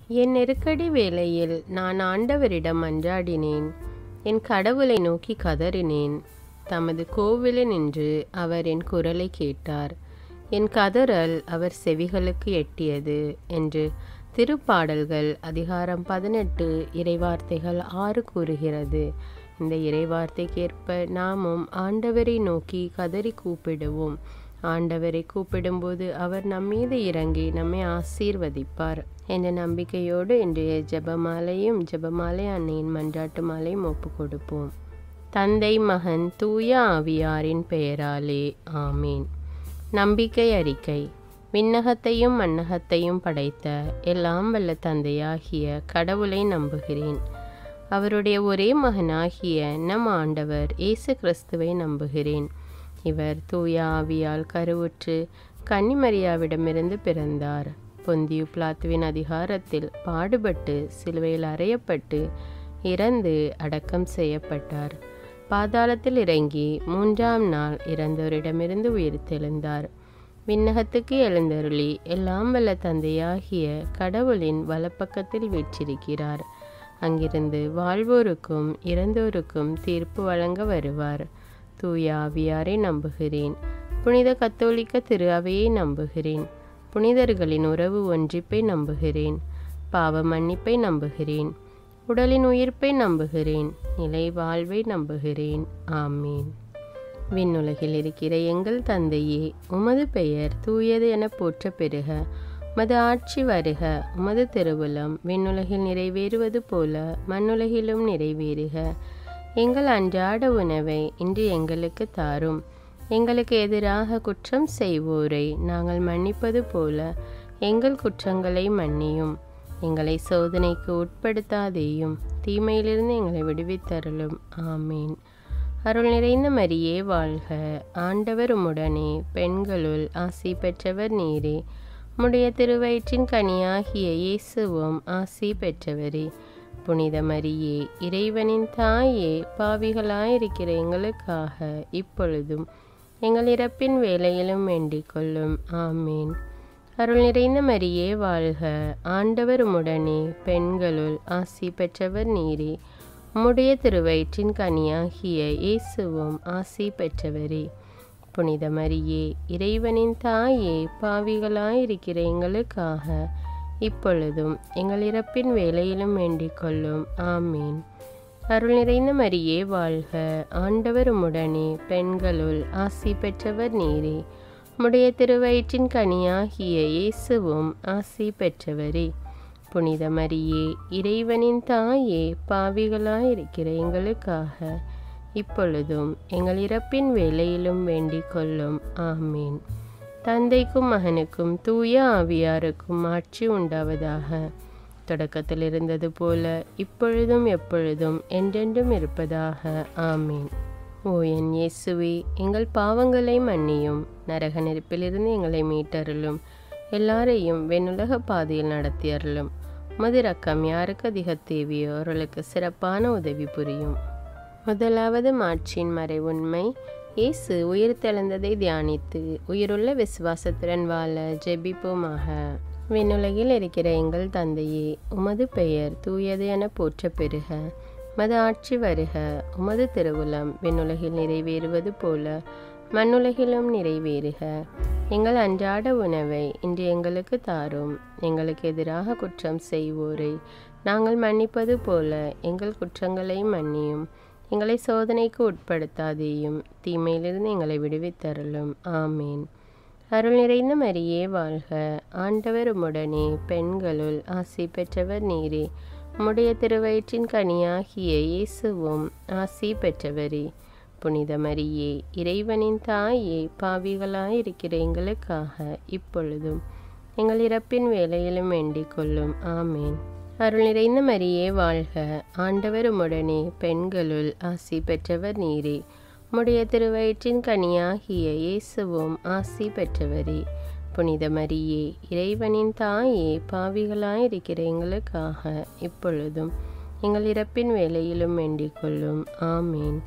என் நெருக்கடி வேளையில் நான் ஆண்டவரிடம் மன்றாடினேன் என் கடவுளை நோக்கி கதறினேன் தமது கோவிலில் நின்று அவர் என் குரலை கேட்டார் என் கதறல் அவர் செவிகளுக்கு எட்டியது என்று திருப்பாடல்கள் அதிகாரம் பதினெட்டு இறைவார்த்தைகள் ஆறு கூறுகிறது இந்த இறைவார்த்தைக்கேற்ப நாமும் ஆண்டவரை நோக்கி கதறி கூப்பிடுவோம் ஆண்டவரை கூப்பிடும்போது அவர் நம்மீது இறங்கி நம்மை ஆசீர்வதிப்பார் என்ற நம்பிக்கையோடு இன்றைய ஜெபமாலையும் ஜெபமாலை அன்னையின் மன்றாட்டு மாலையும் ஒப்பு கொடுப்போம் தந்தை மகன் தூய ஆவியாரின் பெயராலே ஆமீன் நம்பிக்கை அறிக்கை விண்ணகத்தையும் மண்ணகத்தையும் படைத்த எல்லாம் வல்ல தந்தையாகிய கடவுளை நம்புகிறேன் அவருடைய ஒரே மகனாகிய நம் ஆண்டவர் இயேசு கிறிஸ்துவை நம்புகிறேன் இவர் தூய ஆவியால் கருவுற்று கன்னிமரியாவிடமிருந்து பிறந்தார் பொந்தியு பிளாத்துவின் அதிகாரத்தில் பாடுபட்டு சிலுவையில் அறையப்பட்டு இறந்து அடக்கம் செய்யப்பட்டார் பாதாளத்தில் இறங்கி மூன்றாம் நாள் இறந்தோரிடமிருந்து உயிர் தெழுந்தார் விண்ணகத்துக்கு எழுந்தருளி எல்லாம் வல்ல தந்தையாகிய கடவுளின் வலப்பக்கத்தில் வீற்றிருக்கிறார் அங்கிருந்து வாழ்வோருக்கும் இறந்தோருக்கும் தீர்ப்பு வழங்க வருவார் தூய ஆவியாரை நம்புகிறேன் புனித கத்தோலிக்க திரு அவையை நம்புகிறேன் புனிதர்களின் உறவு ஒன்றிப்பை நம்புகிறேன் பாவ மன்னிப்பை நம்புகிறேன் உடலின் உயிர்ப்பை நம்புகிறேன் நிலை வாழ்வை நம்புகிறேன் ஆமீன் விண்ணுலகில் இருக்கிற எங்கள் தந்தையே உமது பெயர் தூயது என போற்ற பெறுக உமது ஆட்சி வருக உமது திருவுளம் விண்ணுலகில் நிறைவேறுவது போல மண்ணுலகிலும் நிறைவேறுக எங்கள் அன்றாட உணவை இன்று எங்களுக்கு தாரும் எங்களுக்கு எதிராக குற்றம் செய்வோரை நாங்கள் மன்னிப்பது போல எங்கள் குற்றங்களை மன்னியும் எங்களை சோதனைக்கு உட்படுத்தாதேயும் தீமையிலிருந்து எங்களை விடுவித்தருளும் ஆமீன் அருள் நிறைந்த மரியே வாழ்க ஆண்டவர் உம்முடனே பெண்களுள் ஆசி பெற்றவர் நீரே உம்முடைய திருவயிற்றின் கனியாகிய இயேசுவும் ஆசி பெற்றவரே புனித மரியே இறைவனின் தாயே பாவிகளாயிருக்கிற எங்களுக்காக இப்பொழுதும் எங்கள் இறப்பின் வேலையிலும் வேண்டிக் கொள்ளும் ஆமீன் அருள் நிறைந்த மரியே வாழ்க ஆண்டவர் உம்முடனே பெண்களுள் ஆசி பெற்றவர் நீரே உம்முடைய திருவயிற்றின் கனியாகிய இயேசுவும் ஆசி பெற்றவரே புனித மரியே இறைவனின் தாயே பாவிகளாயிருக்கிற எங்களுக்காக இப்பொழுதும் எங்கள் இறப்பின் வேலையிலும் வேண்டிக் கொள்ளும் ஆமீன் அருள் நிறைந்த மரியே வாழ்க ஆண்டவர் உம்முடனே பெண்களுள் ஆசி பெற்றவர் நீரே உம்முடைய திருவயிற்றின் கனியாகிய இயேசுவும் ஆசி பெற்றவரே புனித மரியே இறைவனின் தாயே பாவிகளாயிருக்கிற எங்களுக்காக இப்பொழுதும் எங்கள் இறப்பின் வேலையிலும் வேண்டிக் கொள்ளும் ஆமீன் தந்தைக்கும் மகனுக்கும் தூய ஆவியாருக்கும் ஆட்சி உண்டாவதாக தொடக்கத்தில் இருந்தது போல இப்பொழுதும் எப்பொழுதும் என்றென்றும் இருப்பதாக ஆமீன் ஓ என் இயேசுவே எங்கள் பாவங்களை மன்னியும் நரக நெருப்பிலிருந்து எங்களை மீட்டருளும் எல்லாரையும் வெண்ணுலக பாதையில் நடத்தியருளும் உமது ரக்கம் யாருக்கு அதிக தேவையோ அவர்களுக்கு சிறப்பான உதவி புரியும் முதலாவது மாட்சியின் மறை உண்மை இயேசு உயிர் தெழுந்ததை தியானித்து உயிருள்ள விசுவாசத்துடன் வாழ ஜெபிப்போமாக விண்ணுலகில் இருக்கிற எங்கள் தந்தையே உமது பெயர் தூயது என போற்ற பெறுக மது ஆட்சி வருக உமது திருவுளம் விண்ணுலகில் நிறைவேறுவது போல மண்ணுலகிலும் நிறைவேறுக எங்கள் அன்றாட உணவை இன்று எங்களுக்கு தாரும் எங்களுக்கு எதிராக குற்றம் செய்வோரை நாங்கள் மன்னிப்பது போல எங்கள் குற்றங்களை மன்னியும் எங்களை சோதனைக்கு உட்படுத்தாதேயும் தீமையிலிருந்து எங்களை விடுவித்தருளும் ஆமீன் அருள் நிறைந்த மரியே வாழ்க ஆண்டவர் உம்முடனே பெண்களுள் ஆசி பெற்றவர் நீரே உம்முடைய திருவயிற்றின் கனியாகிய இயேசுவும் ஆசி பெற்றவரே புனித மரியே இறைவனின் தாயே பாவிகளாயிருக்கிற எங்களுக்காக இப்பொழுதும் எங்கள் இறப்பின் வேலையிலும் வேண்டிக் கொள்ளும் ஆமீன் அருள் நிறைந்த மரியே வாழ்க ஆண்டவர் உம்முடனே பெண்களுள் ஆசி பெற்றவர் நீரே உம்முடைய திருவயிற்றின் கனியாகிய இயேசுவும் ஆசி பெற்றவரே புனித மரியே இறைவனின் தாயே பாவிகளாயிருக்கிற எங்களுக்காக இப்பொழுதும் எங்கள் இறப்பின் வேலையிலும் வேண்டிக் கொள்ளும் ஆமீன்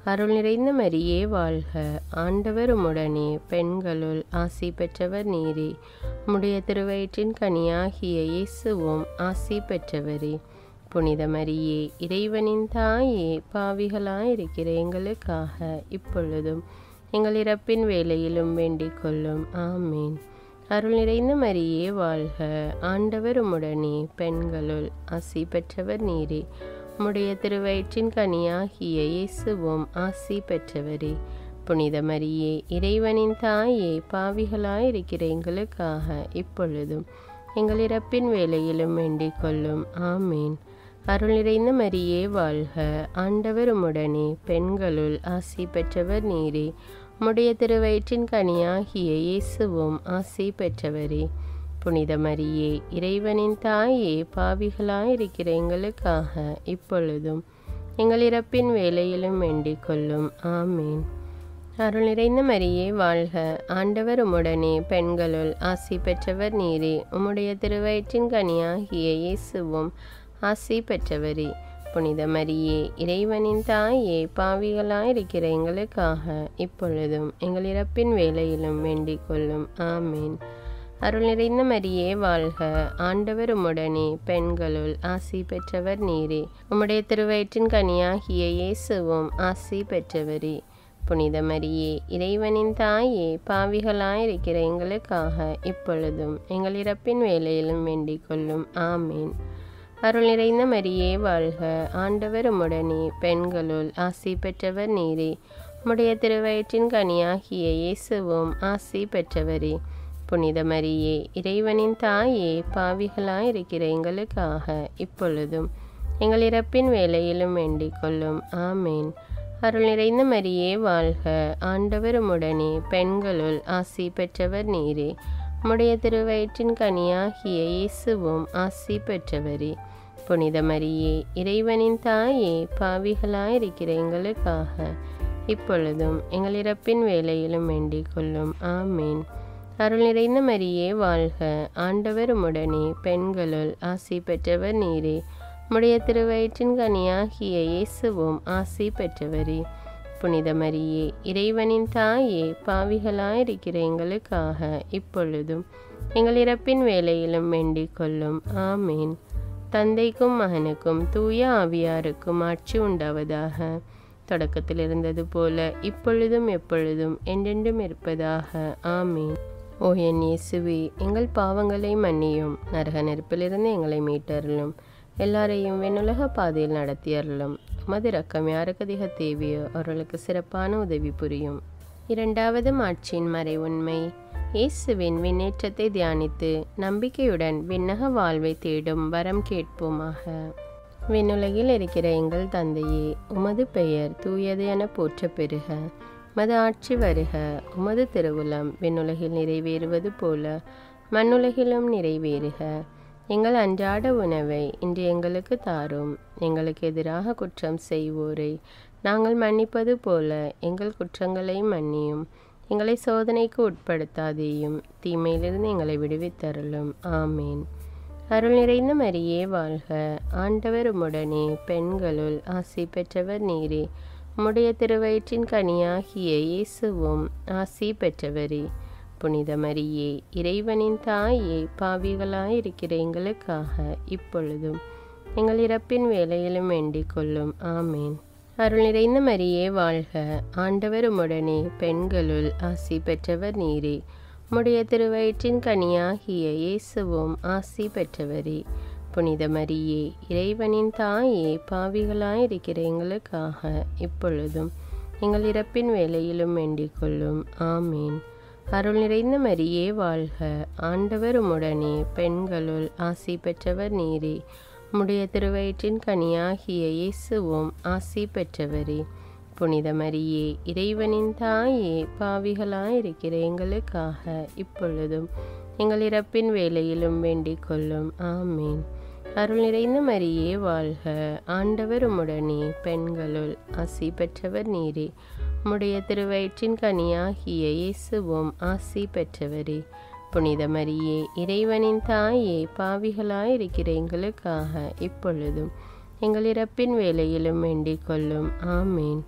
அருள் நிறைந்த மரியே வாழ்க ஆண்டவர் உம்முடனே பெண்களுள் ஆசி பெற்றவர் நீரே உம்முடைய திருவயிற்றின் கனியாகிய இயேசுவும் ஆசி பெற்றவரே புனித மரியே இறைவனின் தாயே பாவிகளாயிருக்கிற எங்களுக்காக இப்பொழுதும் எங்கள் இறப்பின் வேலையிலும் வேண்டிக் கொள்ளும் ஆமீன் அருள் நிறைந்த மரியே வாழ்க ஆண்டவர் உம்முடனே பெண்களுள் ஆசி பெற்றவர் நீரே உம்முடைய திருவயிற்றின் கனியாகிய இயேசுவும் ஆசி பெற்றவரே புனித மரியே இறைவனின் தாயே பாவிகளாயிருக்கிற எங்களுக்காக இப்பொழுதும் எங்கள் இறப்பின் வேலையிலும் வேண்டிக் கொள்ளும் ஆமீன் அருள் நிறைந்த மரியே வாழ்க ஆண்டவர் உம்முடனே பெண்களுள் ஆசி பெற்றவர் நீரே உம்முடைய திருவயிற்றின் கனியாகிய இயேசுவும் ஆசி பெற்றவரே புனித மரியே இறைவனின் தாயே பாவிகளாயிருக்கிற எங்களுக்காக இப்பொழுதும் எங்கள் இறப்பின் வேலையிலும் வேண்டிக் கொள்ளும் ஆமீன் அருள் நிறைந்த மரியே வாழ்க ஆண்டவர் உம்முடனே பெண்களுள் ஆசி பெற்றவர் நீரே உம்முடைய திருவயிற்றின் கனியாகிய இயேசுவும் ஆசி பெற்றவரே புனித மரியே இறைவனின் தாயே பாவிகளாயிருக்கிற எங்களுக்காக இப்பொழுதும் எங்கள் இறப்பின் வேலையிலும் வேண்டிக் கொள்ளும் ஆமீன் அருள் நிறைந்த மரியே வாழ்க ஆண்டவர் உம்முடனே பெண்களுள் ஆசி பெற்றவர் நீரே உம்முடைய திருவயிற்றின் கனியாகிய இயேசுவும் ஆசி பெற்றவரே புனித மரியே இறைவனின் தாயே பாவிகளாயிருக்கிற எங்களுக்காக இப்பொழுதும் எங்கள் இறப்பின் வேலையிலும் வேண்டிக் கொள்ளும் ஆமீன் அருள் நிறைந்த மரியே வாழ்க ஆண்டவர் உம்முடனே பெண்களுள் ஆசி பெற்றவர் நீரே உம்முடைய திருவயிற்றின் கனியாகிய இயேசுவும் ஆசி பெற்றவரே புனித மரியே இறைவனின் தாயே பாவிகளாயிருக்கிற எங்களுக்காக இப்பொழுதும் எங்கள் இறப்பின் வேலையிலும் வேண்டிக் கொள்ளும் ஆமேன் அருள் நிறைந்த மரியே வாழ்க ஆண்டவர் உம்முடனே பெண்களுள் ஆசி பெற்றவர் நீரே உம்முடைய திருவயிற்றின் கனியாகிய இயேசுவும் ஆசி பெற்றவரே புனித மரியே இறைவனின் தாயே பாவிகளாயிருக்கிற எங்களுக்காக இப்பொழுதும் எங்கள் இறப்பின் வேலையிலும் வேண்டிக் கொள்ளும் ஆமேன் அருள் நிறைந்த மரியே வாழ்க ஆண்டவர் உம்முடனே பெண்களுள் ஆசி பெற்றவர் நீரே உம்முடைய திருவயிற்றின் கனியாகிய இயேசுவும் ஆசி பெற்றவரே புனித மரியே இறைவனின் தாயே பாவிகளாயிருக்கிற எங்களுக்காக இப்பொழுதும் எங்கள் இறப்பின் வேலையிலும் வேண்டிக் கொள்ளும் ஆமேன் தந்தைக்கும் மகனுக்கும் தூய ஆவியாருக்கும் ஆட்சி உண்டாவதாக தொடக்கத்தில் இருந்தது போல இப்பொழுதும் எப்பொழுதும் என்றென்றும் இருப்பதாக ஆமீன் ஓ என் இயேசுவே எங்கள் பாவங்களை மன்னியும் நரக நெருப்பிலிருந்து எங்களை மீட்டருளும் எல்லாரையும் விண்ணுலக பாதையில் நடத்தியருளும் உமது ரக்கம் யாருக்கு அதிக தேவையோ அவர்களுக்கு சிறப்பான உதவி புரியும் இரண்டாவது மாட்சியின் மறை உண்மை இயேசுவின் விண்ணேற்றத்தை தியானித்து நம்பிக்கையுடன் விண்ணக வாழ்வை தேடும் வரம் கேட்போமாக விண்ணுலகில் இருக்கிற எங்கள் தந்தையே உமது பெயர் தூயது என போற்ற பெறுக மது ஆட்சி வருக உமது திருவுளம் விண்ணுலகில் நிறைவேறுவது போல மண்ணுலகிலும் நிறைவேறுக எங்கள் அன்றாட உணவை இன்று எங்களுக்கு தாரும் எங்களுக்கு எதிராக குற்றம் செய்வோரை நாங்கள் மன்னிப்பது போல எங்கள் குற்றங்களை மன்னியும் எங்களை சோதனைக்கு உட்படுத்தாதேயும் தீமையிலிருந்து எங்களை விடுவித்தருளும் ஆமேன் அருள் நிறைந்த மரியே வாழ்க ஆண்டவர் உம்முடனே பெண்களுள் ஆசி பெற்றவர் நீரே உம்முடைய திருவயிற்றின் கனியாகிய இயேசுவும் ஆசி பெற்றவரே புனித மரியே இறைவனின் தாயே பாவிகளாயிருக்கிற எங்களுக்காக இப்பொழுதும் எங்கள் இறப்பின் வேலையிலும் வேண்டிக் கொள்ளும் ஆமேன் அருள் நிறைந்த மரியே வாழ்க ஆண்டவர் உம்முடனே பெண்களுள் ஆசி பெற்றவர் நீரே உம்முடைய திருவயிற்றின் கனியாகிய இயேசுவும் ஆசி பெற்றவரே புனித மரியே இறைவனின் தாயே பாவிகளாயிருக்கிற எங்களுக்காக இப்பொழுதும் எங்கள் இறப்பின் வேலையிலும் வேண்டிக் கொள்ளும் ஆமீன் அருள் நிறைந்த மரியே வாழ்க ஆண்டவர் உம்முடனே பெண்களுள் ஆசி பெற்றவர் நீரே உம்முடைய திருவயிற்றின் கனியாகிய இயேசுவும் ஆசி பெற்றவரே புனித மரியே இறைவனின் தாயே பாவிகளாயிருக்கிற எங்களுக்காக இப்பொழுதும் எங்கள் இறப்பின் வேலையிலும் வேண்டிக் கொள்ளும் ஆமீன் அருள் நிறைந்த மரியே வாழ்க ஆண்டவர் உம்முடனே பெண்களுள் ஆசி பெற்றவர் நீரே உம்முடைய திருவயிற்றின் கனியாகிய இயேசுவும் ஆசி பெற்றவரே புனித மரியே இறைவனின் தாயே பாவிகளாயிருக்கிற எங்களுக்காக இப்பொழுதும் எங்கள் இறப்பின் வேலையிலும் வேண்டிக் கொள்ளும் ஆமீன்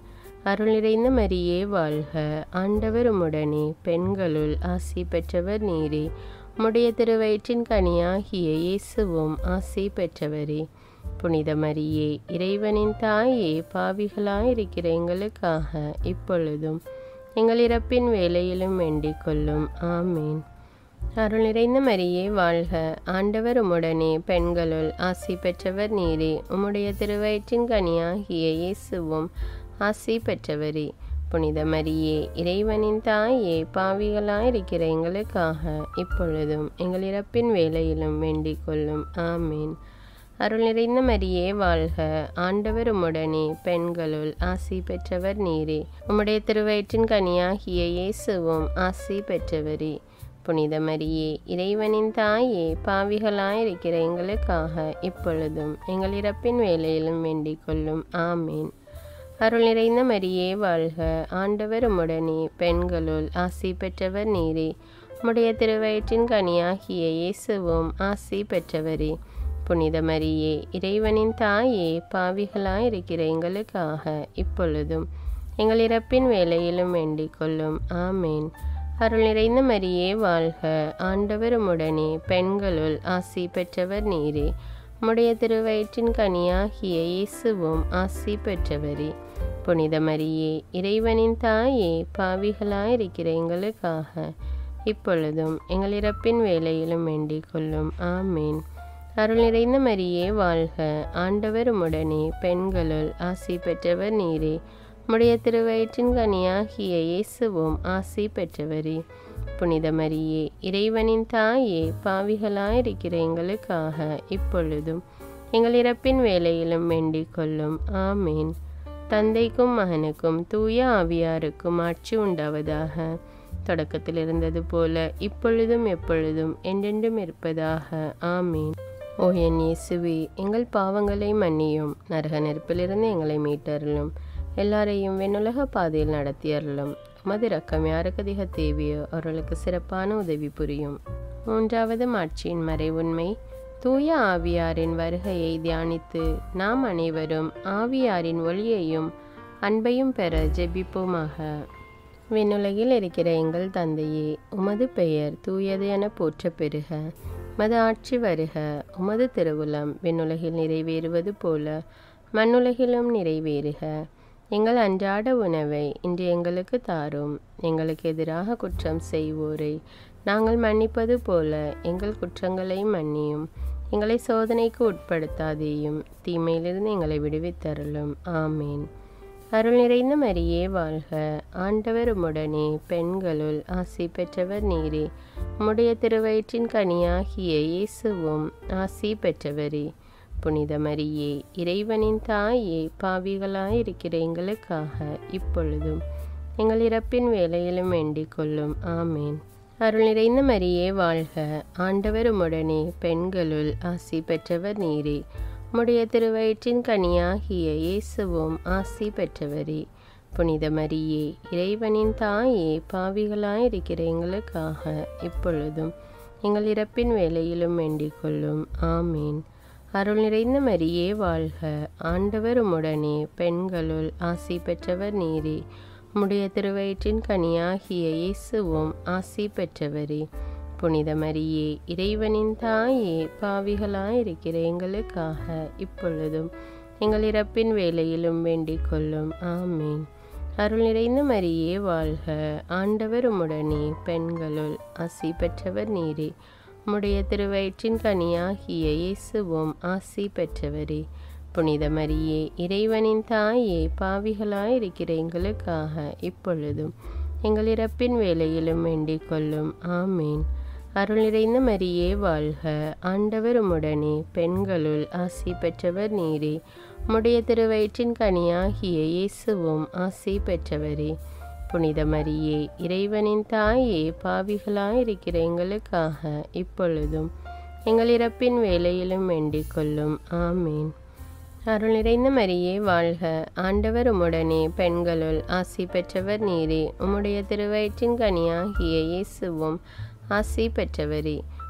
அருள் நிறைந்த மரியே வாழ்க ஆண்டவர் உம்முடனே பெண்களுள் ஆசி பெற்றவர் நீரே உம்முடைய திருவயிற்றின் கனியாகிய இயேசுவும் ஆசி பெற்றவரே புனித மரியே இறைவனின் தாயே பாவிகளாயிருக்கிற எங்களுக்காக இப்பொழுதும் எங்கள் இறப்பின் வேலையிலும் வேண்டிக் கொள்ளும் ஆமீன் அருள் நிறைந்த மரியே வாழ்க ஆண்டவர் உம்முடனே பெண்களுள் ஆசி பெற்றவர் நீரே உம்முடைய திருவயிற்றின் கனியாகிய இயேசுவும் ஆசி பெற்றவரே புனித மரியே இறைவனின் தாயே பாவிகளாயிருக்கிற எங்களுக்காக இப்பொழுதும் எங்கள் இறப்பின் வேலையிலும் வேண்டிக் கொள்ளும் ஆமீன் அருள் நிறைந்த மரியே வாழ்க ஆண்டவர் உம்முடனே பெண்களுள் ஆசி பெற்றவர் நீரே உம்முடைய திருவயிற்றின் கனியாகிய இயேசுவும் ஆசி பெற்றவரே புனித மரியே இறைவனின் தாயே பாவிகளாயிருக்கிற எங்களுக்காக இப்பொழுதும் எங்கள் இறப்பின் வேலையிலும் வேண்டிக் கொள்ளும் ஆமீன் அருள் நிறைந்த மரியே வாழ்க ஆண்டவர் உம்முடனே பெண்களுள் ஆசி பெற்றவர் நீரே உம்முடைய திருவயிற்றின் கனியாகிய இயேசுவும் ஆசி பெற்றவரே புனித மரியே இறைவனின் தாயே பாவிகளாயிருக்கிற எங்களுக்காக இப்பொழுதும் எங்கள் இறப்பின் வேலையிலும் வேண்டிக் கொள்ளும் ஆமேன் அருள் நிறைந்த மரியே வாழ்க ஆண்டவர் உம்முடனே பெண்களுள் ஆசி பெற்றவர் நீரே உம்முடைய திருவயிற்றின் கனியாகிய இயேசுவும் ஆசி பெற்றவரே புனித மரியே இறைவனின் தாயே பாவிகளாயிருக்கிற எங்களுக்காக இப்பொழுதும் எங்கள் இறப்பின் வேலையிலும் வேண்டிக் கொள்ளும் ஆமேன் அருள் நிறைந்த மரியே வாழ்க ஆண்டவர் உம்முடனே பெண்களுள் ஆசி பெற்றவர் நீரே உம்முடைய திருவயிற்றின் கனியாகிய இயேசுவும் ஆசி பெற்றவரே புனித மரியே இறைவனின் தாயே பாவிகளாயிருக்கிற எங்களுக்காக இப்பொழுதும் எங்கள் இறப்பின் வேலையிலும் வேண்டிக் கொள்ளும் ஆமேன் தந்தைக்கும் மகனுக்கும் தூய ஆவியாருக்கும் ஆட்சி உண்டாவதாக தொடக்கத்தில் இருந்தது போல இப்பொழுதும் எப்பொழுதும் என்றென்றும் இருப்பதாக ஆமீன் ஓ என் இயேசுவே எங்கள் பாவங்களை மன்னியும் நரக நெருப்பிலிருந்து எங்களை மீட்டருளும் எல்லாரையும் வெண்ணுலக பாதையில் நடத்தியருளும் மது ரக்கம் யாருக்கு அதிக தேவையோ அவர்களுக்கு சிறப்பான உதவி புரியும் மூன்றாவது மாட்சியின் மறைவுண்மை தூய ஆவியாரின் வருகையை தியானித்து நாம் அனைவரும் ஆவியாரின் ஒளியையும் அன்பையும் பெற ஜெபிப்போமாக விண்ணுலகில் இருக்கிற எங்கள் தந்தையே உமது பெயர் தூயது என போற்ற பெறுக உமது ஆட்சி வருக உமது திருவுளம் விண்ணுலகில் நிறைவேறுவது போல மண்ணுலகிலும் நிறைவேறுக எங்கள் அன்றாட உணவை இன்று எங்களுக்கு தாரும் எங்களுக்கு எதிராக குற்றம் செய்வோரை நாங்கள் மன்னிப்பது போல எங்கள் குற்றங்களை மன்னியும் எங்களை சோதனைக்கு உட்படுத்தாதேயும் தீமையிலிருந்து எங்களை விடுவித்தருளும் ஆமேன் அருள் நிறைந்த மரியே வாழ்க ஆண்டவர் உம்முடனே பெண்களுள் ஆசி பெற்றவர் நீரே உம்முடைய திருவயிற்றின் கனியாகிய இயேசுவும் ஆசி பெற்றவரே புனித மரியே இறைவனின் தாயே பாவிகளாயிருக்கிற எங்களுக்காக இப்பொழுதும் எங்கள் இறப்பின் வேலையிலும் வேண்டிக் கொள்ளும் ஆமேன் அருள் நிறைந்த மரியே வாழ்க ஆண்டவர் உம்முடனே பெண்களுள் ஆசி பெற்றவர் நீரே உம்முடைய திருவயிற்றின் கனியாகிய இயேசுவும் ஆசி பெற்றவரே புனித மரியே இறைவனின் தாயே பாவிகளாயிருக்கிற எங்களுக்காக இப்பொழுதும் எங்கள் இறப்பின் வேலையிலும் வேண்டிக் கொள்ளும் ஆமீன் அருள் நிறைந்த மரியே வாழ்க ஆண்டவர் உம்முடனே பெண்களுள் ஆசி பெற்றவர் நீரே உம்முடைய திருவயிற்றின் கனியாகிய இயேசுவும் ஆசி பெற்றவரே புனித மரியே இறைவனின் தாயே பாவிகளாயிருக்கிற எங்களுக்காக இப்பொழுதும் எங்கள் இறப்பின் வேலையிலும் வேண்டிக் கொள்ளும் ஆமீன் அருள் நிறைந்த மரியே வாழ்க ஆண்டவர் உம்முடனே பெண்களுள் ஆசி பெற்றவர் நீரே உம்முடைய திருவயிற்றின் கனியாகிய இயேசுவும் ஆசி பெற்றவரே புனித மரியே இறைவனின் தாயே பாவிகளாயிருக்கிற எங்களுக்காக இப்பொழுதும் எங்கள் இறப்பின் வேலையிலும் வேண்டிக் கொள்ளும் ஆமீன் அருள் நிறைந்த மரியே வாழ்க ஆண்டவர் உம்முடனே பெண்களுள் ஆசி பெற்றவர் நீரே உம்முடைய திருவயிற்றின் கனியாகிய இயேசுவும் ஆசி பெற்றவரே புனித மரியே இறைவனின் தாயே பாவிகளாயிருக்கிற எங்களுக்காக இப்பொழுதும் எங்கள் இறப்பின் வேலையிலும் வேண்டிக் கொள்ளும் ஆமீன் அருள் நிறைந்த மரியே வாழ்க ஆண்டவர் உம்முடனே பெண்களுள் ஆசி பெற்றவர் நீரே உம்முடைய திருவயிற்றின் கனியாகிய இயேசுவும் ஆசி பெற்றவரே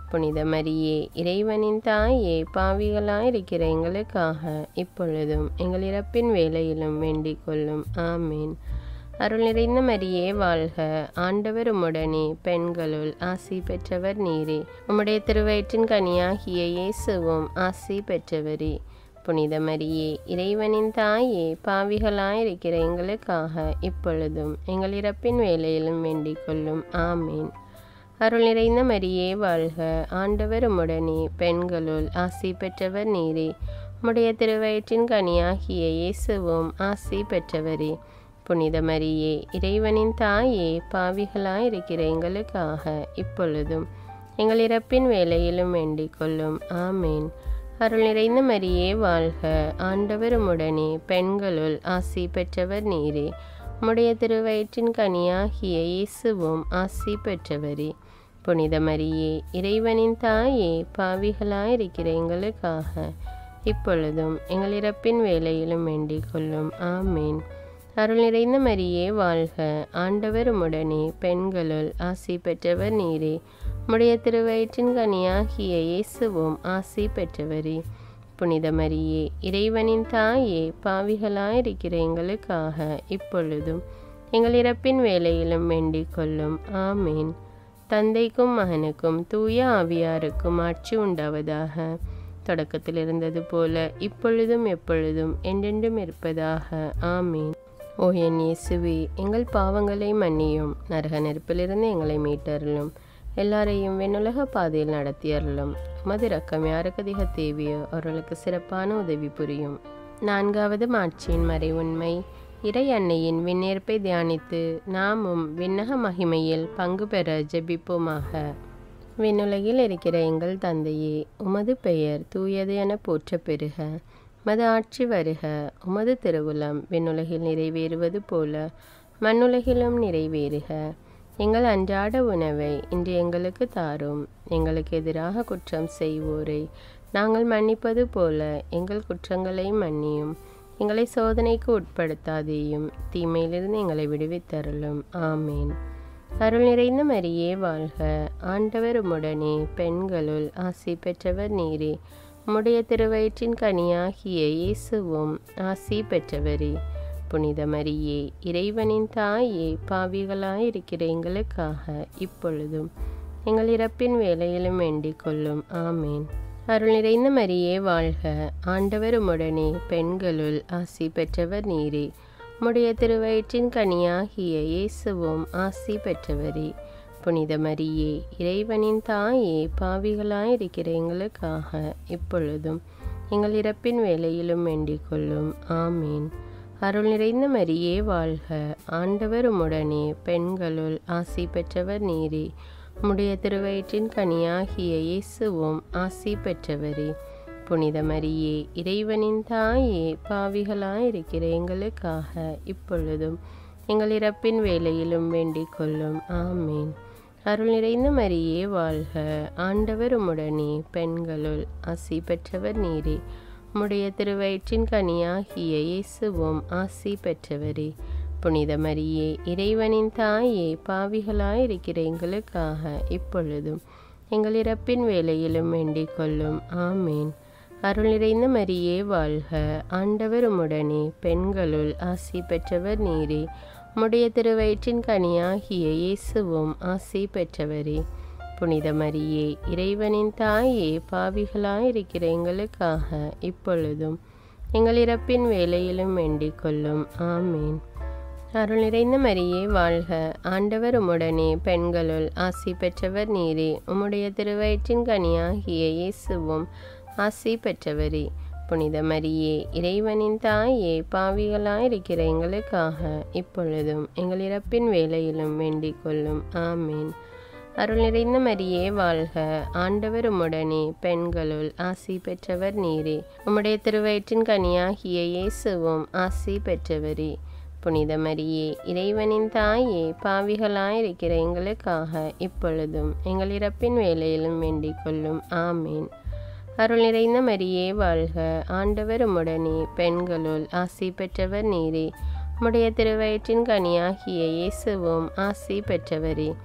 புனித மரியே இறைவனின் தாயே பாவிகளாயிருக்கிற எங்களுக்காக இப்பொழுதும் எங்கள் இறப்பின் வேலையிலும் வேண்டிக் கொள்ளும் ஆமீன் அருள் நிறைந்த மரியே வாழ்க ஆண்டவர் உம்முடனே பெண்களுள் ஆசி பெற்றவர் நீரே உம்முடைய திருவயிற்றின் கனியாகிய இயேசுவும் ஆசி பெற்றவரே புனித மரியே இறைவனின் தாயே பாவிகளாயிருக்கிற எங்களுக்காக இப்பொழுதும் எங்கள் இறப்பின் வேலையிலும் வேண்டிக் கொள்ளும் ஆமீன் அருள் நிறைந்த மரியே வாழ்க ஆண்டவர் உம்முடனே பெண்களுள் ஆசி பெற்றவர் நீரே உம்முடைய திருவயிற்றின் கனியாகிய இயேசுவும் ஆசி பெற்றவரே புனித மரியே இறைவனின் தாயே பாவிகளாயிருக்கிற எங்களுக்காக இப்பொழுதும் எங்கள் இறப்பின் வேலையிலும் வேண்டிக் கொள்ளும் ஆமேன் அருள் நிறைந்த மரியே வாழ்க ஆண்டவர் உம்முடனே பெண்களுள் ஆசி பெற்றவர் நீரே உம்முடைய திருவயிற்றின் கனியாகிய இயேசுவும் ஆசி பெற்றவரே புனித மரியே இறைவனின் தாயே பாவிகளாயிருக்கிற எங்களுக்காக இப்பொழுதும் எங்கள் இறப்பின் வேலையிலும் வேண்டிக் கொள்ளும் ஆமேன் அருள் நிறைந்த மரியே வாழ்க ஆண்டவர் உம்முடனே பெண்களுள் ஆசி பெற்றவர் நீரே உம்முடைய திருவயிற்றின் கனியாகிய இயேசுவும் ஆசி பெற்றவரே புனித மரியே இறைவனின் தாயே பாவிகளாயிருக்கிற எங்களுக்காக இப்பொழுதும் எங்கள் இறப்பின் வேலையிலும் வேண்டிக் கொள்ளும் ஆமேன் தந்தைக்கும் மகனுக்கும் தூய ஆவியாருக்கும் ஆட்சி உண்டாவதாக தொடக்கத்தில் இருந்தது போல இப்பொழுதும் எப்பொழுதும் என்றென்றும் இருப்பதாக ஆமீன் ஓ என் இயேசுவே எங்கள் பாவங்களை மன்னியும் நரக நெருப்பிலிருந்து எங்களை மீட்டருளும் எல்லாரையும் வெண்ணுலக பாதையில் நடத்தியருளும் மது ரக்கம் யாருக்கு அதிக தேவையோ அவர்களுக்கு சிறப்பான உதவி புரியும் நான்காவது மாட்சியின் மறை உண்மை இறை அன்னையின் விண்ணேற்பை தியானித்து நாமும் விண்ணக மகிமையில் பங்கு பெற ஜெபிப்போமாக விண்ணுலகில் இருக்கிற எங்கள் தந்தையே உமது பெயர் தூயது என போற்ற பெறுக மது ஆட்சி வருக உமது திருவுளம் விண்ணுலகில் நிறைவேறுவது போல மண்ணுலகிலும் நிறைவேறுக எங்கள் அன்றாட உணவை இன்று எங்களுக்கு தாரும் எங்களுக்கு எதிராக குற்றம் செய்வோரை நாங்கள் மன்னிப்பது போல எங்கள் குற்றங்களை மன்னியும் எங்களை சோதனைக்கு உட்படுத்தாதேயும் தீமையிலிருந்து எங்களை விடுவித்தருளும் ஆமேன் அருள் நிறைந்த மரியே வாழ்க ஆண்டவர் உம்முடனே பெண்களுள் ஆசி பெற்றவர் நீரே உம்முடைய திருவயிற்றின் கனியாகிய இயேசுவும் ஆசி பெற்றவரே புனித மரியே இறைவனின் தாயே பாவிகளாயிருக்கிற எங்களுக்காக இப்பொழுதும் எங்கள் இறப்பின் வேலையிலும் வேண்டிக் கொள்ளும் ஆமேன் அருள் நிறைந்த மரியே வாழ்க ஆண்டவர் உம்முடனே பெண்களுள் ஆசி பெற்றவர் நீரே உம்முடைய திருவயிற்றின் கனியாகிய இயேசுவும் ஆசி பெற்றவரே புனித மரியே இறைவனின் தாயே பாவிகளாயிருக்கிற எங்களுக்காக இப்பொழுதும் எங்கள் இறப்பின் வேலையிலும் வேண்டிக் கொள்ளும் ஆமீன் அருள் நிறைந்த மரியே வாழ்க ஆண்டவர் உம்முடனே பெண்களுள் ஆசி பெற்றவர் நீரே உம்முடைய திருவயிற்றின் கனியாகிய இயேசுவும் ஆசி பெற்றவரே புனித மரியே இறைவனின் தாயே பாவிகளாயிருக்கிற எங்களுக்காக இப்பொழுதும் எங்கள் இறப்பின் வேலையிலும் வேண்டிக் கொள்ளும் ஆமீன் அருள் நிறைந்த மரியே வாழ்க ஆண்டவர் உம்முடனே பெண்களுள் ஆசி பெற்றவர் நீரே உம்முடைய திருவயிற்றின் கனியாகிய இயேசுவும் ஆசி பெற்றவரே புனித மரியே இறைவனின் தாயே பாவிகளாயிருக்கிற எங்களுக்காக இப்பொழுதும் எங்கள் இறப்பின் வேலையிலும் வேண்டிக் கொள்ளும் ஆமேன் அருள் நிறைந்த மரியே வாழ்க ஆண்டவர் உம்முடனே பெண்களுள் ஆசி பெற்றவர் நீரே உம்முடைய திருவயிற்றின் கனியாகிய இயேசுவும் ஆசி பெற்றவரே புனித மரியே இறைவனின் தாயே பாவிகளாயிருக்கிற எங்களுக்காக இப்பொழுதும் எங்கள் இறப்பின் வேலையிலும் வேண்டிக் கொள்ளும் ஆமேன் அருள் நிறைந்த மரியே வாழ்க ஆண்டவர் உம்முடனே பெண்களுள் ஆசி பெற்றவர் நீரே உம்முடைய திருவயிற்றின் கனியாகிய இயேசுவும் ஆசி பெற்றவரே புனித மரியே இறைவனின் தாயே பாவிகளாயிருக்கிற எங்களுக்காக இப்பொழுதும் எங்கள் இறப்பின் வேலையிலும் வேண்டிக் கொள்ளும் ஆமேன் அருள் நிறைந்த மரியே வாழ்க ஆண்டவர் உம்முடனே பெண்களுள் ஆசி பெற்றவர் நீரே உம்முடைய திருவயிற்றின் கனியாகிய இயேசுவும் ஆசி பெற்றவரே புனித மரியே இறைவனின் தாயே பாவிகளாயிருக்கிற எங்களுக்காக இப்பொழுதும் எங்கள் இறப்பின் வேலையிலும் வேண்டிக் கொள்ளும் ஆமேன் அருள் நிறைந்த மரியே வாழ்க ஆண்டவர் உம்முடனே பெண்களுள் ஆசி பெற்றவர் நீரே உம்முடைய திருவயிற்றின் கனியாகிய இயேசுவும் ஆசி பெற்றவரே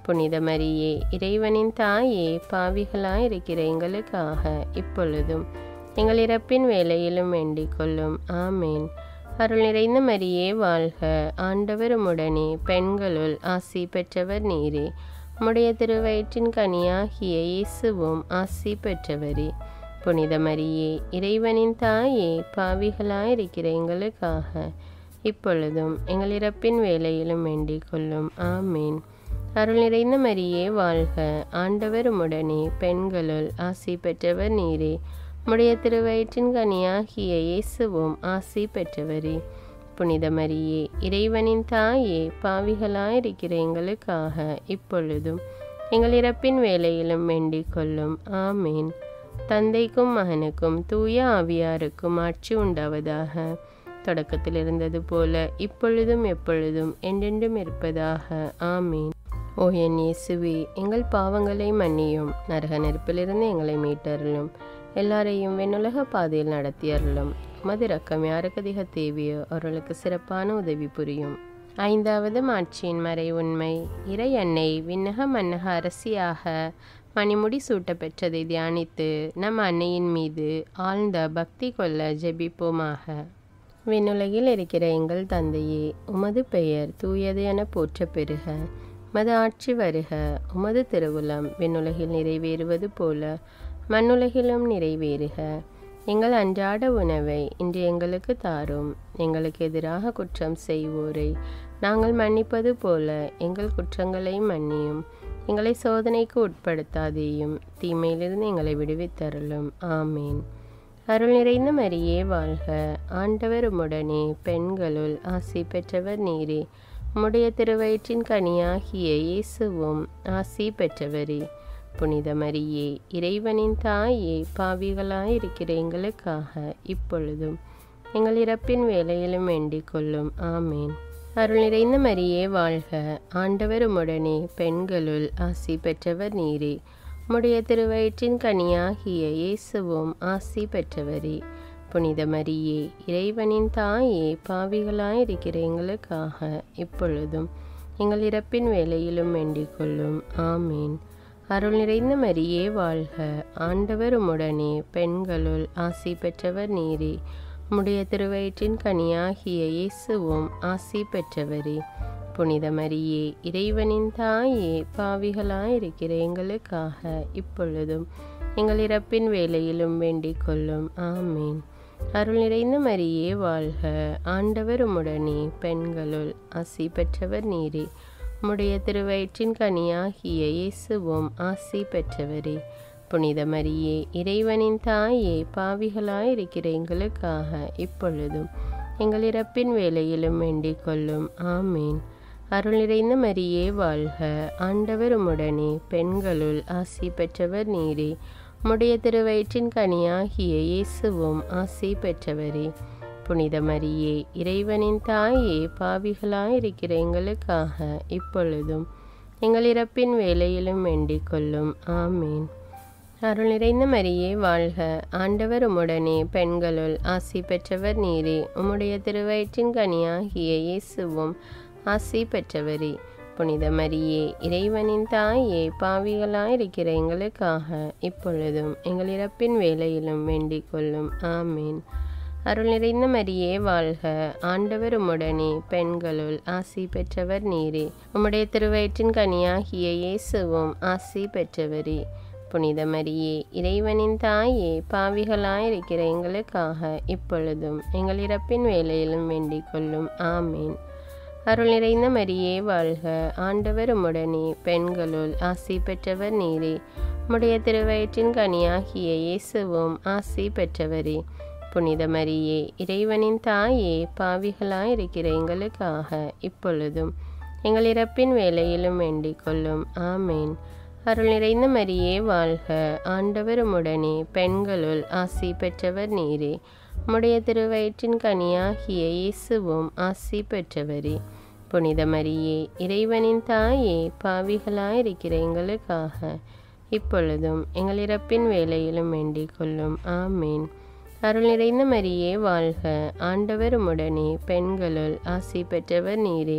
புனித மரியே இறைவனின் தாயே பாவிகளாயிருக்கிற எங்களுக்காக இப்பொழுதும் எங்கள் இறப்பின் வேலையிலும் வேண்டிக் கொள்ளும் ஆமேன் அருள் நிறைந்த மரியே வாழ்க ஆண்டவர் உடனே பெண்களுள் ஆசி பெற்றவர் நீரே உம்முடைய திருவயிற்றின் கனியாகிய இயேசுவும் ஆசி பெற்றவரே புனித மரியே இறைவனின் தாயே பாவிகளாயிருக்கிற எங்களுக்காக இப்பொழுதும் எங்கள் இறப்பின் வேலையிலும் வேண்டிக் கொள்ளும் ஆமேன் அருள் நிறைந்த மரியே வாழ்க ஆண்டவர் உம்முடனே பெண்களுள் ஆசி பெற்றவர் நீரே உம்முடைய திருவயிற்றின் கனியாகிய இயேசுவும் ஆசி பெற்றவரே புனித மரியே இறைவனின் தாயே பாவிகளாயிருக்கிற எங்களுக்காக இப்பொழுதும் எங்கள் இறப்பின் வேலையிலும் வேண்டிக் கொள்ளும் ஆமேன் தந்தைக்கும் மகனுக்கும் தூய ஆவியாருக்கும் ஆட்சி உண்டாவதாக தொடக்கத்தில் இருந்தது போல இப்பொழுதும் எப்பொழுதும் என்றென்றும் இருப்பதாக ஆமீன் ஓ என் இயேசுவே எங்கள் பாவங்களை மன்னியும் நரக நெருப்பிலிருந்து எங்களை மீட்டருளும் எல்லாரையும் வெண்ணுலக பாதையில் நடத்தியருளும் மது ரக்கம் யாருக்கு அதிக தேவையோ அவர்களுக்கு சிறப்பான உதவி புரியும் ஐந்தாவது மாட்சியின் மறை உண்மை இறை அன்னை விண்ணக மன்னக அரசியாக மணிமுடி சூட்ட பெற்றதை தியானித்து நம் அன்னையின் மீது ஆழ்ந்த பக்தி கொள்ள ஜெபிப்போமாக விண்ணுலகில் இருக்கிற எங்கள் தந்தையே உமது பெயர் தூயது என போற்ற பெறுக மது ஆட்சி வருக உமது திருவுளம் விண்ணுலகில் நிறைவேறுவது போல மண்ணுலகிலும் நிறைவேறுக எங்கள் அன்றாட உணவை இன்று எங்களுக்கு தாரும் எங்களுக்கு எதிராக குற்றம் செய்வோரை நாங்கள் மன்னிப்பது போல எங்கள் குற்றங்களை மன்னியும் எங்களை சோதனைக்கு உட்படுத்தாதேயும் தீமையிலிருந்து எங்களை விடுவித்தருளும் ஆமீன் அருள் நிறைந்த மரியே வாழ்க ஆண்டவர் உம்முடனே பெண்களுள் ஆசி பெற்றவர் நீரே உம்முடைய திருவயிற்றின் கனியாகிய இயேசுவும் ஆசி பெற்றவரே புனித மரியே இறைவனின் தாயே பாவிகளாயிருக்கிற எங்களுக்காக இப்பொழுதும் எங்கள் இறப்பின் வேலையிலும் வேண்டிக் கொள்ளும் ஆமேன் அருள் நிறைந்த மரியே வாழ்க ஆண்டவர் உம்முடனே பெண்களுள் ஆசி பெற்றவர் நீரே உம்முடைய திருவயிற்றின் கனியாகிய இயேசுவும் ஆசி பெற்றவரே புனித மரியே இறைவனின் தாயே பாவிகளாயிருக்கிற எங்களுக்காக இப்பொழுதும் எங்கள் இறப்பின் வேலையிலும் வேண்டிக் கொள்ளும் ஆமீன் அருள் நிறைந்த மரியே வாழ்க ஆண்டவர் உம்முடனே பெண்களுள் ஆசி பெற்றவர் நீரே உம்முடைய திருவயிற்றின் கனியாகிய இயேசுவும் ஆசி பெற்றவரே புனித மரியே இறைவனின் தாயே பாவிகளாயிருக்கிற எங்களுக்காக இப்பொழுதும் எங்கள் இறப்பின் வேலையிலும் வேண்டிக் கொள்ளும் ஆமீன் அருள் நிறைந்த மரியே வாழ்க ஆண்டவர் உம்முடனே பெண்களுள் ஆசி பெற்றவர் நீரே உம்முடைய திருவயிற்றின் கனியாகிய இயேசுவும் ஆசி பெற்றவரே புனித மரியே இறைவனின் தாயே பாவிகளாயிருக்கிற எங்களுக்காக இப்பொழுதும் எங்கள் இறப்பின் வேலையிலும் வேண்டிக் கொள்ளும் ஆமீன் அருள் நிறைந்த மரியே வாழ்க ஆண்டவர் உம்முடனே பெண்களுள் ஆசி பெற்றவர் நீரே உம்முடைய திருவயிற்றின் கனியாகிய இயேசுவும் ஆசி பெற்றவரே புனித மரியே இறைவனின் தாயே பாவிகளாயிருக்கிற எங்களுக்காக இப்பொழுதும் எங்கள் இறப்பின் வேலையிலும் வேண்டிக் கொள்ளும் ஆமீன் அருள் நிறைந்த மரியே வாழ்க ஆண்டவர் உம்முடனே பெண்களுள் ஆசி பெற்றவர் நீரே உம்முடைய திருவயிற்றின் கனியாகிய இயேசுவும் ஆசி பெற்றவரே புனித மரியே இறைவனின் தாயே பாவிகளாயிருக்கிற எங்களுக்காக இப்பொழுதும் எங்கள் இறப்பின் வேலையிலும் வேண்டிக் கொள்ளும் ஆமீன் அருள் நிறைந்த மரியே வாழ்க ஆண்டவர் உம்முடனே பெண்களுள் ஆசி பெற்றவர் நீரே உம்முடைய திருவயிற்றின் கனியாகிய இயேசுவும் ஆசி பெற்றவரே புனித மரியே இறைவனின் தாயே பாவிகளாயிருக்கிற எங்களுக்காக இப்பொழுதும் எங்கள் இறப்பின் வேலையிலும் வேண்டிக் கொள்ளும் ஆமீன் அருள் நிறைந்த மரியே வாழ்க ஆண்டவர் உம்முடனே பெண்களுள் ஆசி பெற்றவர் நீரே உம்முடைய திருவயிற்றின் கனியாகிய இயேசுவும் ஆசி பெற்றவரே புனித மரியே இறைவனின் தாயே பாவிகளாயிருக்கிற எங்களுக்காக இப்பொழுதும் எங்கள் இறப்பின் வேலையிலும் வேண்டிக் கொள்ளும் ஆமேன் அருள் நிறைந்த மரியே வாழ்க ஆண்டவர் உம்முடனே பெண்களுள் ஆசி பெற்றவர் நீரே உம்முடைய திருவயிற்றின் கனியாகிய இயேசுவும் ஆசி பெற்றவரே புனித மரியே இறைவனின் தாயே பாவிகளாயிருக்கிற எங்களுக்காக இப்பொழுதும் எங்கள் இறப்பின் வேலையிலும் வேண்டிக் கொள்ளும் ஆமேன் அருள் நிறைந்த மரியே வாழ்க ஆண்டவர் உம்முடனே பெண்களுள் ஆசி பெற்றவர் நீரே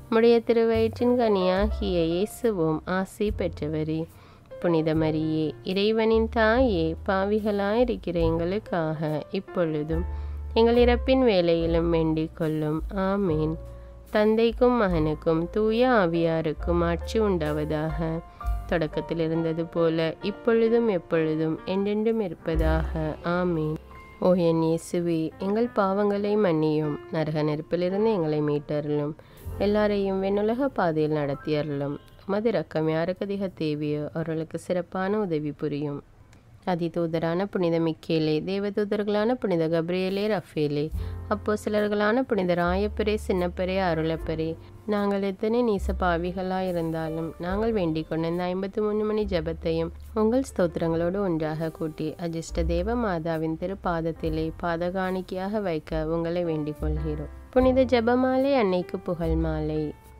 உம்முடைய திருவயிற்றின் கனியாகிய இயேசுவும் ஆசி பெற்றவரே புனித மரியே இறைவனின் தாயே பாவிகளாயிருக்கிற எங்களுக்காக இப்பொழுதும் எங்கள் இறப்பின் வேலையிலும் வேண்டிக் கொள்ளும் ஆமேன் தந்தைக்கும் மகனுக்கும் தூய ஆவியாருக்கும் ஆட்சி உண்டாவதாக தொடக்கத்தில் இருந்தது போல இப்பொழுதும் எப்பொழுதும் என்றென்றும் இருப்பதாக ஆமீன் ஓ என் இயேசுவே எங்கள் பாவங்களை மன்னியும் நரக நெருப்பிலிருந்து எங்களை மீட்டருளும் எல்லாரையும் வெண்ணுலக பாதையில் நடத்தியருளும் மது ரக்கம் யாருக்கு அதிக தேவையோ அவர்களுக்கு சிறப்பான உதவி புரியும் அதிதூதரான புனித மிக்கேலே தேவதூதர்களான புனித கப்ரியேலே ரஃபேலே அப்போ சிலர்களான புனித ராயப்பரே சின்னப்பரே அருளப்பரே நாங்கள் எத்தனை நீச பாவிகளாக இருந்தாலும் நாங்கள் வேண்டிக் கொண்ட இந்த ஐம்பத்தி மூணு மணி ஜபத்தையும் உங்கள் ஸ்தோத்திரங்களோடு ஒன்றாக கூட்டி அஜிஷ்ட தேவ மாதாவின் திருப்பாதத்திலே பாதகாணிக்கையாக வைக்க உங்களை வேண்டிக் கொள்கிறோம் புனித ஜபமாலை அன்னைக்கு புகழ் மாலை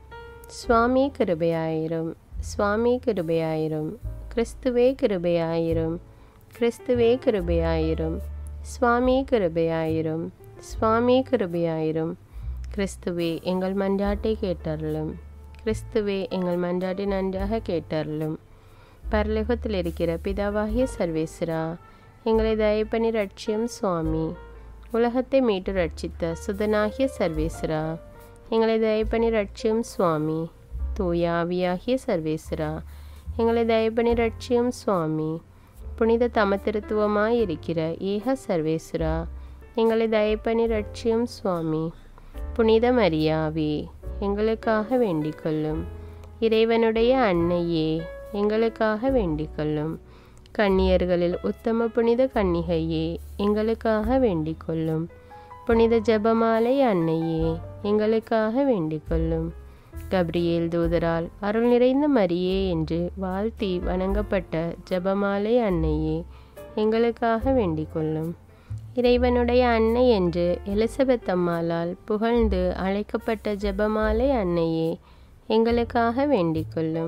சுவாமி கிருபையாயிரும் சுவாமி கிருபையாயிரும் கிறிஸ்துவே கிருபையாயிரும் கிறிஸ்துவே கிருபையாயிரும் சுவாமி கிருபையாயிரும் சுவாமி கிருபையாயிரும் கிறிஸ்துவே எங்கள் மன்றாட்டை கேட்டருளும் கிறிஸ்துவே எங்கள் மன்றாட்டை நன்றாக கேட்டருளும் பரலோகத்தில் இருக்கிற பிதாவாகிய சர்வேஸ்வரா எங்களை தயப்பணி ரட்சியம் சுவாமி உலகத்தை மீட்டு ரட்சித்த சுதனாகிய சர்வேஸ்வரா எங்களை தயப்பணி ரட்சியம் சுவாமி தூய ஆவியாகிய சர்வேஸ்வரா எங்களை தயப்பணி ரட்சியம் சுவாமி புனித தமத்திருத்துவமாய் இருக்கிற ஏக சர்வேஸ்வரா எங்களை தயப்பணி ரட்சியம் சுவாமி புனித மரியாவே எங்களுக்காக வேண்டிக் கொள்ளும் இறைவனுடைய அன்னையே எங்களுக்காக வேண்டிக் கொள்ளும் கன்னியர்களில் உத்தம புனித கன்னிகையே எங்களுக்காக வேண்டிக் கொள்ளும் புனித ஜபமாலை அன்னையே எங்களுக்காக வேண்டிக் கொள்ளும் கப்ரியேல் தூதரால் அருள் நிறைந்த மரியே என்று வாழ்த்தி வணங்கப்பட்ட ஜபமாலை அன்னையே எங்களுக்காக வேண்டிக் கொள்ளும் இறைவனுடைய அன்னை என்று எலிசபெத் அம்மாளால் புகழ்ந்து அழைக்கப்பட்ட ஜபமாலை அன்னையே எங்களுக்காக வேண்டிக் கொள்ளும்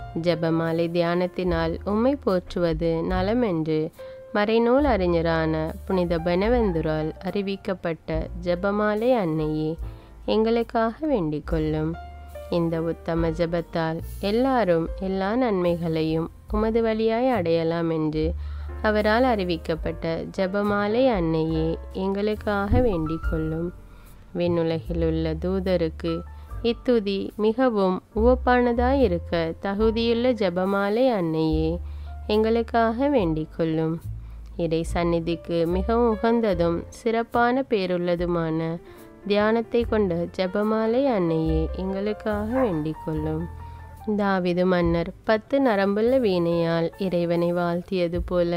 ஜபமாலை தியானத்தினால் உம்மை போற்றுவது நலம் என்று மறைநூல் அறிஞரான புனித பெனவெந்துரால் அறிவிக்கப்பட்ட ஜபமாலை அன்னையே எங்களுக்காக வேண்டிக் கொள்ளும் இந்த உத்தம ஜபத்தால் எல்லாரும் எல்லா நன்மைகளையும் உமது வழியாய் அடையலாம் என்று அவரால் அறிவிக்கப்பட்ட ஜபமாலை அன்னையே எங்களுக்காக வேண்டிக் கொள்ளும் விண்ணுலகில் உள்ள தூதருக்கு இத்துதி மிகவும் உவப்பானதாய் இருக்க தகுதியுள்ள ஜபமாலை அன்னையே எங்களுக்காக வேண்டிக் கொள்ளும் இறை சந்நிதிக்கு மிகவும் உகந்ததும் சிறப்பான பேருள்ளதுமான தியானத்தை கொண்ட ஜபமாலை அன்னையே எங்களுக்காக வேண்டிக் கொள்ளும் தாவிது மன்னர் பத்து நரம்புள்ள வீணையால் இறைவனை வாழ்த்தியது போல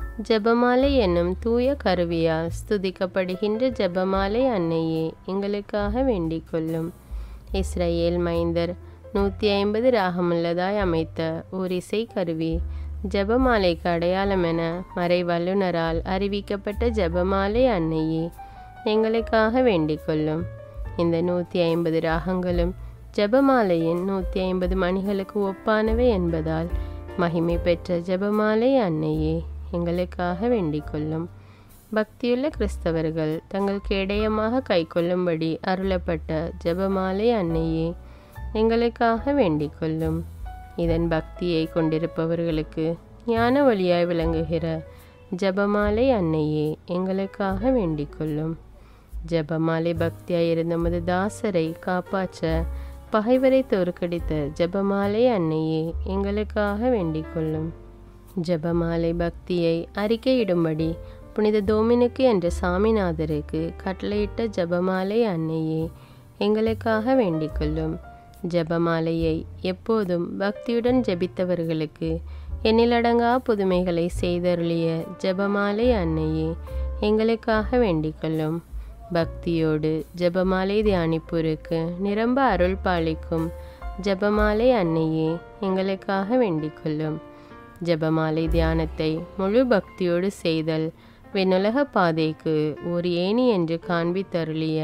ஜபமாலை என்னும் தூய கருவியால் ஸ்துதிக்கப்படுகின்ற ஜபமாலை அன்னையே எங்களுக்காக வேண்டிக் கொள்ளும் இஸ்ரேல் மைந்தர் நூற்றி ஐம்பது ராகமுள்ளதாய் அமைத்த ஓர் இசை கருவி ஜபமாலைக்கு அடையாளம் என மறை வல்லுனரால் அறிவிக்கப்பட்ட ஜபமாலை அன்னையே எங்களுக்காக வேண்டிக் கொள்ளும் இந்த நூற்றி ஐம்பது ராகங்களும் ஜபமாலையின் நூற்றி ஐம்பது மணிகளுக்கு ஒப்பானவை என்பதால் மகிமை பெற்ற ஜபமாலை அன்னையே எங்களுக்காக வேண்டிக் கொள்ளும் பக்தியுள்ள கிறிஸ்தவர்கள் தங்கள் கேடயமாக கைக்கொள்ளும்படி அருளப்பட்ட ஜபமாலை அன்னையே எங்களுக்காக வேண்டிக் கொள்ளும் இதன் பக்தியை கொண்டிருப்பவர்களுக்கு ஞான வழியாய் விளங்குகிற ஜபமாலை அன்னையே எங்களுக்காக வேண்டிக் கொள்ளும் ஜபமாலை பக்தியாய் இருந்த நமது தாசரை காப்பாற்ற பகைவரை தோற்கடித்த ஜபமாலை அன்னையே எங்களுக்காக வேண்டிக் கொள்ளும் ஜபமாலை பக்தியை அறிக்கையிடும்படி புனித தோமினுக்கு என்ற சாமிநாதருக்கு கட்டளையிட்ட ஜபமாலை அன்னையே எங்களுக்காக வேண்டிக் கொள்ளும் ஜபமாலையை எப்போதும் பக்தியுடன் ஜெபித்தவர்களுக்கு எண்ணிலடங்கா புதுமைகளை செய்தருளிய ஜபமாலை அன்னையே எங்களுக்காக வேண்டிக் கொள்ளும் பக்தியோடு ஜபமாலை தியானிப்போருக்கு நிரம்ப அருள் பாலிக்கும் ஜபமாலை அன்னையே எங்களுக்காக வேண்டிக் கொள்ளும் ஜபமாலை தியானத்தை முழு பக்தியோடு செய்தல் விண்ணுலக பாதைக்கு ஒரு ஏணி என்று காண்பித்தருளிய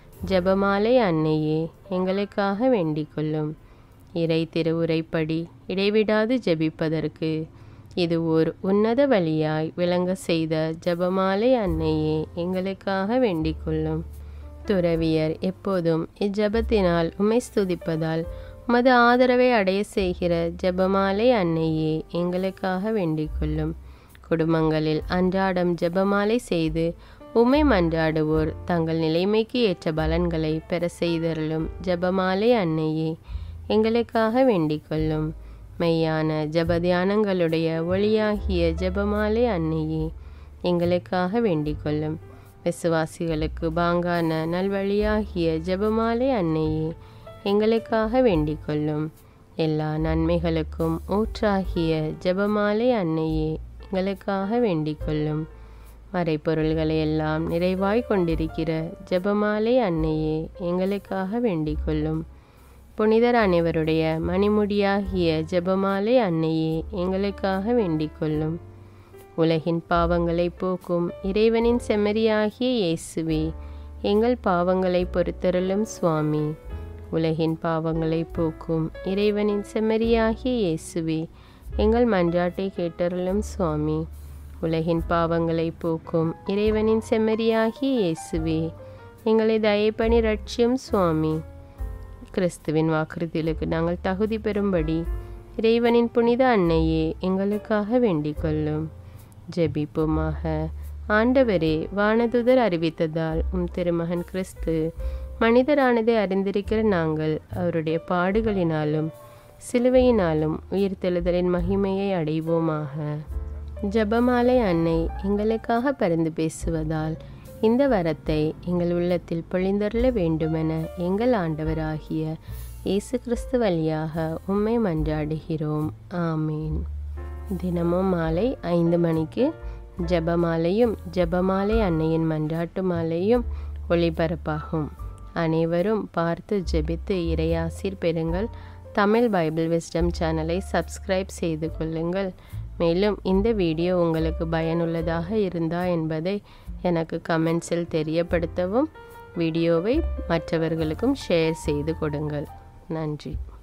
ஜபமாலை அன்னையே எங்களுக்காக வேண்டிக் கொள்ளும் இறை திருவுரைப்படி இடைவிடாது ஜெபிப்பதற்கு இது ஓர் உன்னத வழியாய் விளங்க செய்த ஜபமாலை அன்னையே எங்களுக்காக வேண்டிக் கொள்ளும் துறவியர் எப்போதும் இஜபத்தினால் உமை ஸ்துதிப்பதால் உமது ஆதரவை அடைய செய்கிற ஜெபமாலை அன்னையே எங்களுக்காக வேண்டிக் கொள்ளும் குடும்பங்களில் அன்றாடம் ஜெபமாலை செய்து உமை மன்றாடுவோர் தங்கள் நிலைமைக்கு ஏற்ற பலன்களை பெற செய்தருளும் ஜெபமாலை அன்னையே எங்களுக்காக வேண்டிக் கொள்ளும் மெய்யான ஜெப தியானங்களுடைய ஒளியாகிய ஜெபமாலை அன்னையே எங்களுக்காக வேண்டிக் கொள்ளும் விசுவாசிகளுக்கு பாங்கான நல்வழியாகிய ஜெபமாலை அன்னையே எங்களுக்காக வேண்டிக் கொள்ளும் எல்லா நன்மைகளுக்கும் ஊற்றாகிய ஜெபமாலை அன்னையே எங்களுக்காக வேண்டிக் கொள்ளும் மறைப்பொருள்களை எல்லாம் நிறைவாய் கொண்டிருக்கிற ஜெபமாலை அன்னையே எங்களுக்காக வேண்டிக் கொள்ளும் புனிதர் அனைவருடைய மணிமுடியாகிய ஜெபமாலை அன்னையே எங்களுக்காக வேண்டிக் கொள்ளும் உலகின் பாவங்களை போக்கும் இறைவனின் செம்மறியாகிய இயேசுவே எங்கள் பாவங்களை பொறுத்தருளும் சுவாமி உலகின் பாவங்களை போக்கும் இறைவனின் செம்மறியாகிய இயேசுவே எங்கள் மன்றாட்டை கேட்டருளும் சுவாமி உலகின் பாவங்களை போக்கும் இறைவனின் செம்மறியாகிய இயேசுவே எங்களை தயப்பணி ரட்சியும் சுவாமி கிறிஸ்துவின் வாக்குறுதிகளுக்கு நாங்கள் தகுதி பெறும்படி இறைவனின் புனித அன்னையே எங்களுக்காக வேண்டிக் கொள்ளும் ஜெபிப்போமாக ஆண்டவரே வானதுதர் அறிவித்ததால் உம் திருமகன் கிறிஸ்து மனிதரானதை அறிந்திருக்கிற நாங்கள் அவருடைய பாடுகளினாலும் சிலுவையினாலும் உயிர்த்தெழுதலின் மகிமையை அடைவோமாக ஜபமாலை அன்னை எங்களுக்காக பரிந்து பேசுவதால் இந்த வரத்தை எங்கள் உள்ளத்தில் பொழிந்தருள வேண்டுமென எங்கள் ஆண்டவராகிய இயேசு கிறிஸ்து வழியாக உம்மை மன்றாடுகிறோம் ஆமீன் தினமும் மாலை ஐந்து மணிக்கு ஜபமாலையும் ஜபமாலை அன்னையின் மன்றாட்டு மாலையும் ஒளிபரப்பாகும் அனைவரும் பார்த்து ஜெபித்து இறையாசிர் பெறுங்கள் தமிழ் பைபிள் விஸ்டம் சேனலை சப்ஸ்கிரைப் செய்து கொள்ளுங்கள் மேலும் இந்த வீடியோ உங்களுக்கு பயனுள்ளதாக இருந்தா என்பதை எனக்கு கமெண்ட்ஸில் தெரியப்படுத்தவும் வீடியோவை மற்றவர்களுக்கும் ஷேர் செய்து கொடுங்கள் நன்றி